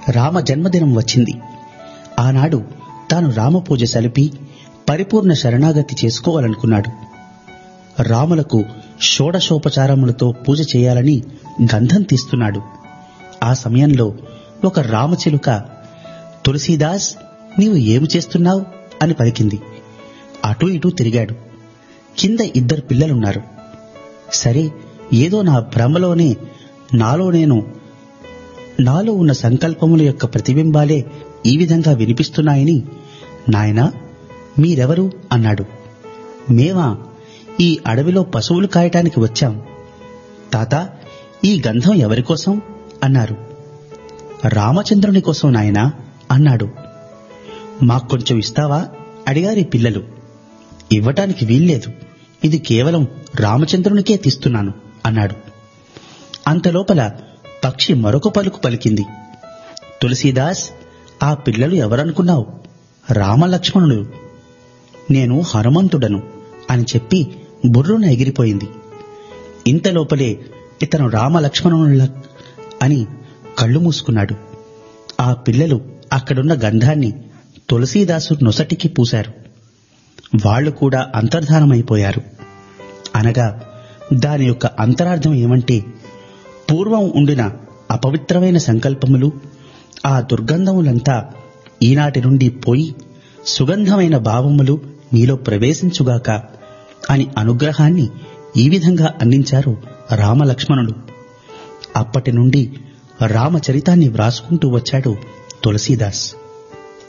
రామ జన్మదినం వచ్చింది ఆనాడు తాను రామపూజ సలిపి పరిపూర్ణ శరణాగతి చేసుకోవాలనుకున్నాడు రాములకు షోడశోపచారములతో పూజ చేయాలని గంధం తీస్తున్నాడు ఆ సమయంలో ఒక రామచిలుక తులసీదాస్ నీవు ఏమి చేస్తున్నావు అని పలికింది అటూ ఇటూ తిరిగాడు కింద ఇద్దరు పిల్లలున్నారు సరే ఏదో నా భ్రమలోనే నాలో నేను నాలో ఉన్న సంకల్పముల యొక్క ప్రతిబింబాలే ఈ విధంగా వినిపిస్తున్నాయని నాయనా మీరెవరు అన్నాడు మేమా ఈ అడవిలో పశువులు కాయటానికి వచ్చాం తాత ఈ గంధం ఎవరి కోసం అన్నారు రామచంద్రుని కోసం నాయనా అన్నాడు మాకొంచెం ఇస్తావా అడిగారు ఈ పిల్లలు ఇవ్వటానికి వీల్లేదు ఇది కేవలం రామచంద్రునికే తీస్తున్నాను అన్నాడు అంతలోపల పక్షి మరొక పలుకు పలికింది తులసీదాస్ ఆ పిల్లలు ఎవరనుకున్నావు రామలక్ష్మణుడు నేను హనుమంతుడను అని చెప్పి బుర్రున ఎగిరిపోయింది ఇంతలోపలే ఇతను రామలక్ష్మణుల అని కళ్ళు మూసుకున్నాడు ఆ పిల్లలు అక్కడున్న గంధాన్ని తులసీదాసు నొసటికి పూశారు వాళ్ళు కూడా అంతర్ధానమైపోయారు అనగా దాని యొక్క అంతరార్థం ఏమంటే పూర్వం ఉండిన అపవిత్రమైన సంకల్పములు ఆ దుర్గంధములంతా ఈనాటి నుండి పోయి సుగంధమైన భావములు మీలో ప్రవేశించుగాక అని అనుగ్రహాన్ని ఈ విధంగా అందించారు రామలక్ష్మణుడు అప్పటి నుండి రామచరితాన్ని వ్రాసుకుంటూ వచ్చాడు తులసీదాస్